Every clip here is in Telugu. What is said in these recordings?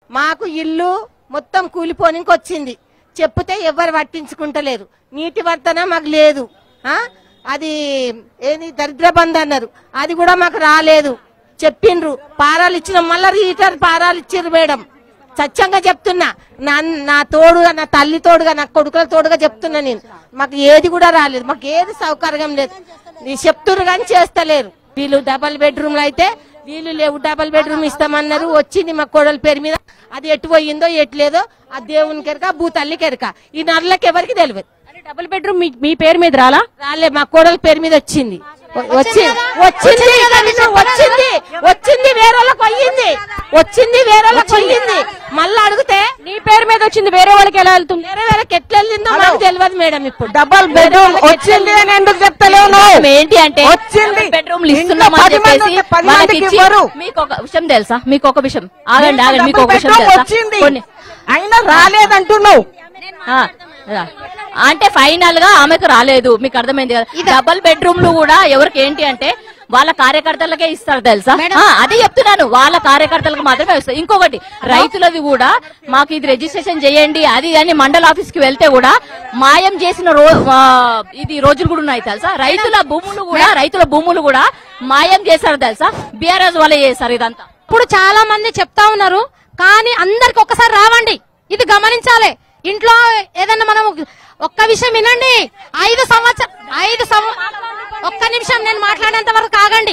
మాకు ఇల్లు మొత్తం కూలిపోనికి వచ్చింది చెప్తే ఎవరు పట్టించుకుంటలేరు నీటి వర్తన మాకు లేదు ఆ అది ఏది దరిద్ర బంద్ అన్నారు అది కూడా మాకు రాలేదు చెప్పిండ్రు పారాలు ఇచ్చిన మళ్ళా రీటర్ పారాలు ఇచ్చిర్రు మేడం సత్యంగా చెప్తున్నా నా నా తోడుగా నా తల్లి తోడుగా నా కొడుకుల తోడుగా చెప్తున్నా నేను మాకు ఏది కూడా రాలేదు మాకు ఏది సౌకర్యం లేదు నీ చెప్తున్నారు కానీ చేస్తలేరు వీళ్ళు డబల్ బెడ్రూమ్లు అయితే వీళ్ళు లేవు డబల్ బెడ్రూమ్ ఇస్తామన్నారు వచ్చింది మా కోడల పేరు మీద అది ఎటు పోయిందో ఎటు లేదో ఆ దేవుని కెరక భూ తల్లి కెరక ఈ నర్లకి ఎవరికి తెలియదు అంటే డబుల్ బెడ్రూమ్ మీ- మీ పేరు మీద రాలా రాలే మా కోడల పేరు మీద వచ్చింది వ- వచ్చింది వచ్చింది వచ్చింది వచ్చింది వేరే వాళ్ళకి అయ్యింది వచ్చింది వేరే వాళ్ళకి అయ్యింది మళ్ళీ అడిగితే నీ పేరు మీద వచ్చింది వేరే వాళ్ళకి ఎలా వెళ్తుంది వేరే వేరేకి ఎట్లా వెళ్ళిందో మాకు తెలియదు మేడం ఇప్పుడు డబల్ బెడ్రూమ్ వచ్చింది అని ఎందుకు చెప్తలేవు నువ్వు? ఏంటి అంటే వచ్చింది. బెడ్రూమ్లు ఇంకా ఇస్తున్నామని పది మంది చెప్పేసి ఉంటే పది వాళ్ళకి మందికి ఇచ్చి ఇవ్వరు. మీకు ఒక విషయం తెలుసా మీకు ఒక విషయం ఆగండి ఆగండి మీకు ఒక డబుల్ విషయం బెడ్రూమ్ తెలుసా వచ్చింది కొన్ని- అయినా రాలేదంటున్నావు ఆ, రా. అంటే ఫైనల్ గా ఆమెకు రాలేదు మీకు అర్థమైంది కదా డబల్ బెడ్రూమ్లు కూడా ఎవరికి ఏంటి అంటే వాళ్ళ కార్యకర్తలకే ఇస్తారు తెలుసా ఆ, అది చెప్తున్నాను వాళ్ళ కార్యకర్తలకు మాత్రమే ఇస్తారు ఇంకొకటి రైతులది కూడా మాకు ఇది రిజిస్ట్రేషన్ చేయండి అది అని మండల ఆఫీస్ కి వెళ్తే కూడా మాయం చేసిన రో ఆ, ఇది రోజులు కూడా ఉన్నాయి తెలుసా రైతుల భూములు కూడా రైతుల భూములు కూడా మాయం చేశారు తెలుసా బీఆర్ఎస్ వాళ్ళే చేశారు ఇదంతా ఇప్పుడు చాలా మంది చెప్తా ఉన్నారు కానీ అందరికి ఒక్కసారి రావండి ఇది గమనించాలి ఇంట్లో ఏదన్నా మనం ఒక్క విషయం వినండి ఐదు సంవత్సరం ఐదు సంవ ఒక్క నిమిషం నేను మాట్లాడేంత వరకు ఆగండి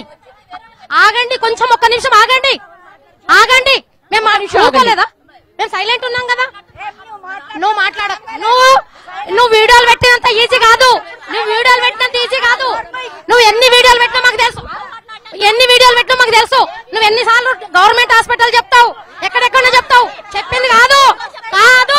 ఆగండి కొంచెం ఒక్క నిమిషం ఆగండి ఆగండి మేము ఊరుకోలేదా మేము సైలెంట్ ఉన్నాం కదా నువ్వు మాట్లాడ నువ్వు నువ్వు వీడియోలు పెట్టినంత ఈజీ కాదు నువ్వు వీడియోలు పెట్టినంత ఈజీ కాదు నువ్వు ఎన్ని వీడియోలు పెట్టినా మాకు తెలుసు ఎన్ని వీడియోలు పెట్టినా మాకు తెలుసు నువ్వు ఎన్నిసార్లు గవర్నమెంట్ హాస్పిటల్ చెప్తావు ఎక్కడెక్కడ చెప్తావు చెప్పింది కాదు కాదు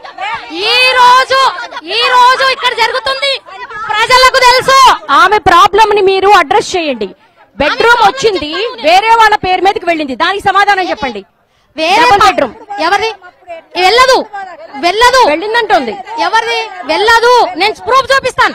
ఈ రోజు ఈ రోజు ఇక్కడ జరుగుతుంది ప్రజలకు తెలుసు ఆమె ప్రాబ్లం ని మీరు అడ్రస్ చేయండి బెడ్రూమ్ వచ్చింది వేరే వాళ్ళ పేరు మీదకి వెళ్ళింది దానికి సమాధానం చెప్పండి వేరే బెడ్రూమ్ ఎవరిది వెళ్ళదు వెళ్ళదు వెళ్ళిందంటుంది ఎవరిది వెళ్ళదు నేను ప్రూఫ్ చూపిస్తాను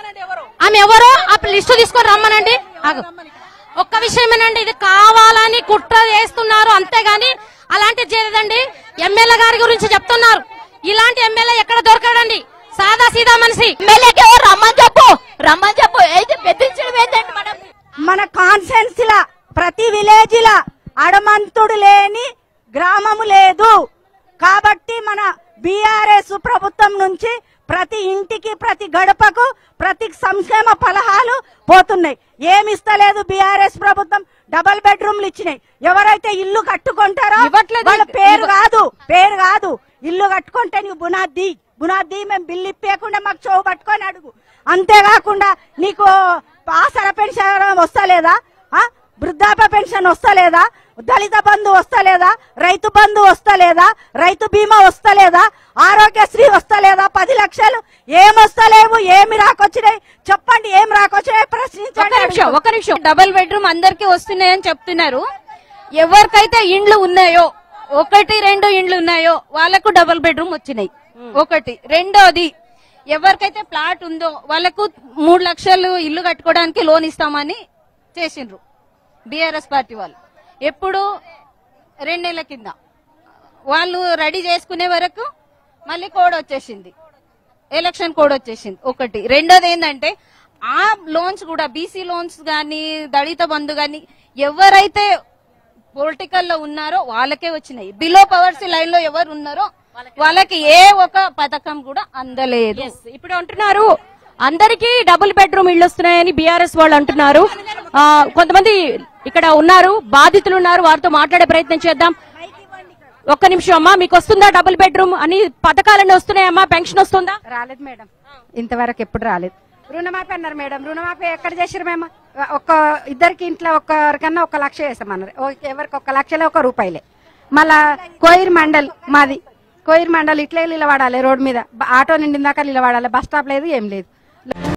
ఆమె ఎవరో ఆ లిస్టు తీసుకొని రమ్మనండి ఆగు. ఒక్క విషయమేనండి ఇది కావాలని కుట్ర చేస్తున్నారు అంతేగాని అలాంటిది చేయలేదండి ఎమ్మెల్యే గారి గురించి చెప్తున్నారు ఇలాంటి ఎమ్మెల్యే ఎక్కడ దొరకడండి సాదా సీదా మనిషి ఎమ్మెల్యేకి ఎవరు రమ్మని చెప్పు రమ్మని చెప్పు అయితే బెదిరించడం ఏంటంటే మనం మన కాన్సెన్స్ లా ప్రతి విలేజ్ లా అడమంతుడు లేని గ్రామము లేదు కాబట్టి మన బీఆర్ఎస్ ప్రభుత్వం నుంచి ప్రతి ఇంటికి ప్రతి గడపకు ప్రతి సంక్షేమ ఫలహాలు పోతున్నాయి ఏమిస్తలేదు బీఆర్ఎస్ ప్రభుత్వం డబల్ బెడ్రూమ్లు ఇచ్చినాయి ఎవరైతే ఇల్లు కట్టుకుంటారో ఇవ్వట్లేదు. వాళ్ళ పేరు కాదు పేరు కాదు ఇల్లు కట్టుకుంటే నీకు బునాది బునాది మేము బిల్లు ఇప్పేయకుండా మాకు చెవు పట్టుకొని అడుగు అంతేకాకుండా నీకు ఆసర పెన్షన్ వస్తలేదా ఆ? వృద్ధాప్య పెన్షన్ వస్తలేదా దళిత బంధు వస్తలేదా రైతు బంధు వస్తలేదా రైతు బీమా వస్తలేదా ఆరోగ్యశ్రీ వస్తలేదా పది లక్షలు ఏం వస్తలేవు ఏమి రాకొచ్చినాయి చెప్పండి ఏం రాకొచ్చినాయి ఒక ప్రశ్నించండి నిమిషం ఒక నిమిషం డబుల్ బెడ్రూమ్ అందరికి వస్తున్నాయని చెప్తున్నారు ఎవరికైతే ఇండ్లు ఉన్నాయో ఒకటి రెండు ఇండ్లు ఉన్నాయో వాళ్ళకు డబుల్ బెడ్రూమ్ వచ్చినాయి ఒకటి రెండోది ఎవరికైతే ప్లాట్ ఉందో వాళ్ళకు మూడు లక్షలు ఇల్లు కట్టుకోవడానికి లోన్ ఇస్తామని చేసిండ్రు బీఆర్ఎస్ పార్టీ వాళ్ళు ఎప్పుడు రెండేళ్ల కింద వాళ్ళు రెడీ చేసుకునే వరకు మళ్ళీ కోడ్ వచ్చేసింది ఎలక్షన్ కోడ్ వచ్చేసింది ఒకటి రెండోది ఏంటంటే ఆ లోన్స్ కూడా బీసీ లోన్స్ గాని దళిత బంధు గాని ఎవరైతే పొలిటికల్ లో ఉన్నారో వాళ్ళకే వచ్చినాయి బిలో పవర్సీ లైన్ లో ఎవరు ఉన్నారో వాళ్ళకి ఏ ఒక పథకం కూడా అందలేదు ఇప్పుడు అంటున్నారు అందరికీ డబుల్ బెడ్రూమ్ ఇళ్ళు వస్తున్నాయని బీఆర్ఎస్ వాళ్ళు అంటున్నారు ఆ, కొంతమంది ఇక్కడ ఉన్నారు బాధితులు ఉన్నారు వారితో మాట్లాడే ప్రయత్నం చేద్దాం ఒక్క నిమిషం అమ్మా మీకు వస్తుందా డబుల్ బెడ్రూమ్ అని పథకాలన్నీ వస్తున్నాయమ్మా పెన్షన్ వస్తుందా రాలేదు మేడం ఇంతవరకు ఎప్పుడు రాలేదు రుణమాఫీ అన్నారు మేడం రుణమాఫీ ఎక్కడ చేసారు మేము ఒక్క ఇద్దరికి ఇంట్లో ఒక్కరికన్నా ఒక లక్ష వేసామన్నారు ఓ- ఎవరికి ఒక లక్షలే ఒక రూపాయలే మళ్ళా కోయిర్ మండల్ మాది కోయిర్ మండల్ ఇట్లే నిలబడాలి రోడ్ మీద బ- ఆటో నిండిన దాకా నిలబడాలి బస్ స్టాప్ లేదు ఏం లేదు